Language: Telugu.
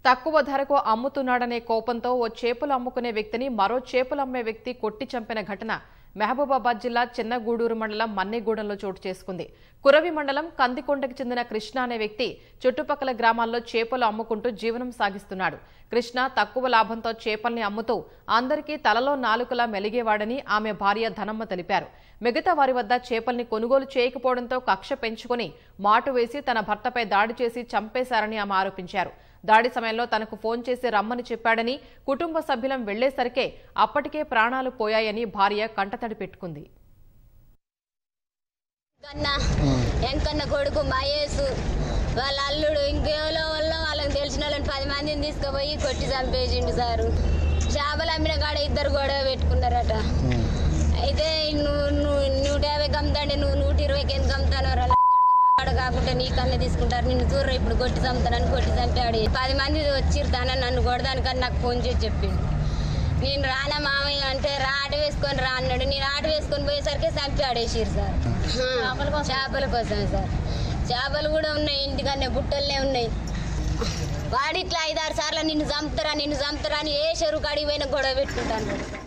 తక్కువ ధరకు అమ్ముతున్నాడనే కోపంతో ఓ చేపలు అమ్ముకునే వ్యక్తిని మరో చేపలు అమ్మే వ్యక్తి కొట్టి చంపిన ఘటన మహబూబాబాద్ జిల్లా చిన్నగూడూరు మండలం మన్నిగూడెంలో చోటు చేసుకుంది కురవి మండలం కందికొండకు చెందిన కృష్ణ అనే వ్యక్తి చుట్టుపక్కల గ్రామాల్లో చేపలు అమ్ముకుంటూ జీవనం సాగిస్తున్నాడు కృష్ణ తక్కువ లాభంతో చేపల్ని అమ్ముతూ అందరికీ తలలో నాలుకలా మెలిగేవాడని ఆమె భార్య ధనమ్మ తెలిపారు మిగతా వారి వద్ద చేపల్ని కొనుగోలు చేయకపోవడంతో కక్ష పెంచుకుని మాటు వేసి తన భర్తపై దాడి చేసి చంపేశారని ఆమె ఆరోపించారు దాడి సమయంలో తనకు ఫోన్ చేసి రమ్మని చెప్పాడని కుటుంబ సభ్యులం వెళ్లేసరికే అప్పటికే ప్రాణాలు పోయాయని భార్య కంటతడి పెట్టుకుంది కన్న ఎంకన్న కొడుకు మహేష్ వాళ్ళ అల్లుడు ఇంకేలో వల్ల వాళ్ళకి తెలిసిన వాళ్ళని పది మందిని తీసుకుపోయి కొట్టి చంపేసిండు సారు చేపలు అమ్మిన కాడ ఇద్దరు గొడవ పెట్టుకున్నారట అయితే నువ్వు నువ్వు నూట యాభైకి అమ్ముతాండి నువ్వు నూట ఇరవైకి ఎందుకు అమ్ముతాను అక్కడ కాకుండా నీ కన్నా తీసుకుంటారు నిన్ను చూర్ర ఇప్పుడు కొట్టి చంపుతానని కొట్టి చంపాడు పది మంది వచ్చిర్తానని నన్ను కొడదానికని నాకు ఫోన్ చేసి చెప్పిండు నేను రానా మామయ్య అంటే రా ఆట వేసుకొని రా అన్నాడు నేను ఆట వేసుకొని పోయేసరికి చంపాడేసిరు సార్ చేపల కోసం సార్ చేపలు కూడా ఉన్నాయి ఇంటికన్నా బుట్టలనే ఉన్నాయి వాడి ఇట్లా ఐదారు సార్లు నిన్ను చంపుతారా నిన్ను చంపుతారా అని ఏ చెరువు కాడికి పోయినా గొడవ పెట్టుకుంటాను